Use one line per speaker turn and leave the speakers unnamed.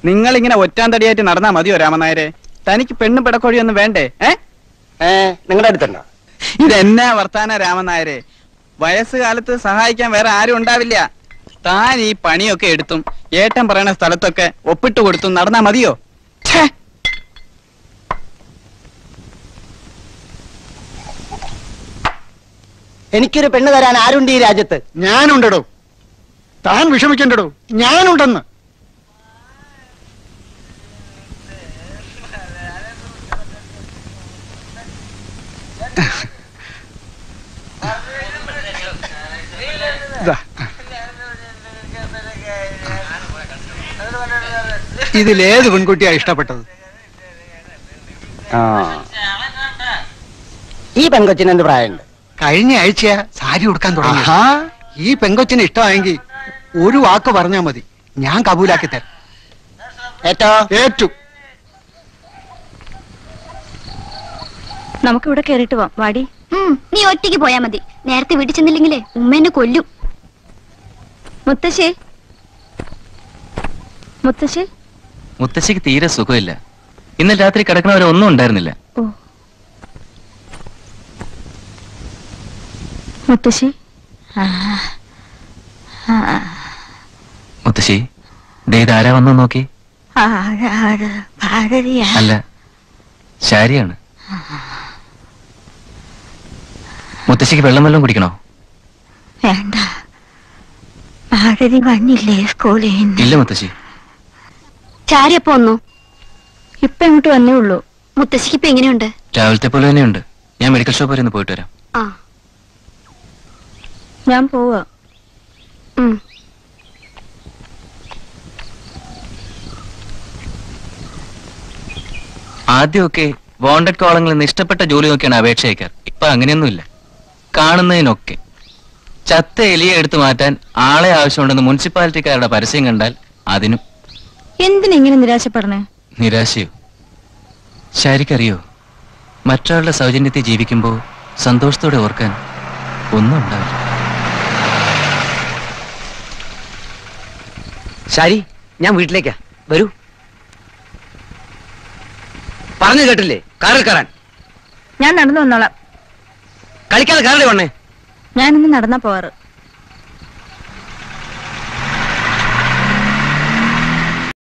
നിങ്ങൾ ഇങ്ങനെ ഒറ്റാൻ തടിയായിട്ട് നടന്നാ മതിയോ രാമനായരെ തനിക്ക് പെണ്ണും പിടക്കോഴിയൊന്നും വേണ്ടേ ഏ
ഏ നിങ്ങളുടെ അടുത്തുണ്ടോ
ഇതെന്നാ വർത്താന രാമനായരെ വയസ്സുകാലത്ത് സഹായിക്കാൻ വേറെ ആരും ഉണ്ടാവില്ല താൻ ഈ പണിയൊക്കെ എടുത്തും ഏട്ടൻ പറയുന്ന സ്ഥലത്തൊക്കെ ഒപ്പിട്ട് കൊടുത്തും നടന്നാ മതിയോ ഛേ
എനിക്കൊരു പെണ്ണ് തരാൻ ആരുണ്ട് ഈ രാജ്യത്ത്
ഞാനുണ്ടടോ താൻ വിഷമിക്കണ്ടടോ ഞാനുണ്ടെന്ന് ദാ. ഇതിലേത് പെൺകുട്ടിയാ ഇഷ്ടപ്പെട്ടത്
ഈ പെൺകൊച്ചിന് എന്ത് പ്രായമുണ്ട്
കഴിഞ്ഞ ആഴ്ച സാരി ഉടുക്കാൻ തുടങ്ങി ഈ പെങ്കൊച്ചിന് ഇഷ്ടമായെങ്കിൽ ഒരു വാക്ക് പറഞ്ഞാ മതി ഞാൻ കബൂലാക്കി തരാം
ഏറ്റോ
ഏറ്റു
നമുക്ക് ഇവിടെ കേറിട്ട് പോവാം വാടി
ഉം, നീ ഒറ്റയ്ക്ക് പോയാ മതി നേരത്തെ വീട്ടിൽ ചെന്നില്ലെങ്കിലേ ഉമ്മ എന്നെ കൊല്ലും
മുത്തശ്ശി മുത്തശ്ശി
മുത്തശ്ശിക്ക് തീരെ സുഖമില്ല ഇന്നലെ രാത്രി കിടക്കണവരെ ഒന്നും ഉണ്ടായിരുന്നില്ല
ഓ മുത്തശ്ശി ആ, ആ,
മുത്തശ്ശി ദേ ഇതാരാ വന്നു നോക്കി
ആര്, ആര്, ഭാരതിയാ?
അല്ല ശാരിയാണ് മുത്തശ്ശിക്ക് വെള്ളം വല്ലതും കുടിക്കണോ
വേണ്ട ഭാരതി വന്നില്ലേ സ്കൂളിൽ നിന്ന്
ഇല്ല മുത്തശ്ശി
ചാരി അപ്പൊ വന്നു
ഇപ്പൊ ഇങ്ങോട്ട് വന്നേ ഉള്ളൂ
മുത്തശ്ശിക്ക് ഇപ്പൊ എങ്ങനെയുണ്ട്
രാവിലത്തെ പോലെ തന്നെയുണ്ട് ഞാൻ മെഡിക്കൽ ഷോപ്പ് വരെ ഒന്ന് പോയിട്ട് വരാം
ആ
ഞാൻ പോവാ
ഉം
ആദ്യമൊക്കെ വോണ്ടഡ് കോളങ്ങളിൽ നിന്ന് ഇഷ്ടപ്പെട്ട ജോലി നോക്കിയാണ് അപേക്ഷ അയക്കാർ ഇപ്പൊ അങ്ങനെയൊന്നുമില്ല കാണുന്നതിനൊക്കെ ചത്ത എലിയെ എടുത്തു മാറ്റാൻ ആളെ ആവശ്യമുണ്ടെന്ന് മുനിസിപ്പാലിറ്റിക്കാരുടെ പരസ്യം കണ്ടാൽ അതിനും
എന്തിനെങ്ങനെ നിരാശപ്പെടണേ
നിരാശയോ ശരിക്കറിയോ മറ്റൊരാളുടെ സൗജന്യത്തെ ജീവിക്കുമ്പോൾ സന്തോഷത്തോടെ ഓർക്കാൻ ഒന്നും ഉണ്ടാവില്ല
ശരി ഞാൻ വീട്ടിലേക്കാ വരൂ പറഞ്ഞു കേട്ടില്ലേ കാറിൽ കയറാൻ
ഞാൻ നടന്നു വന്നോളാം
കളിക്കാതെ കാറിൽ വണ്ണേ
ഞാനിന്ന് നടന്നാ പോവാറ്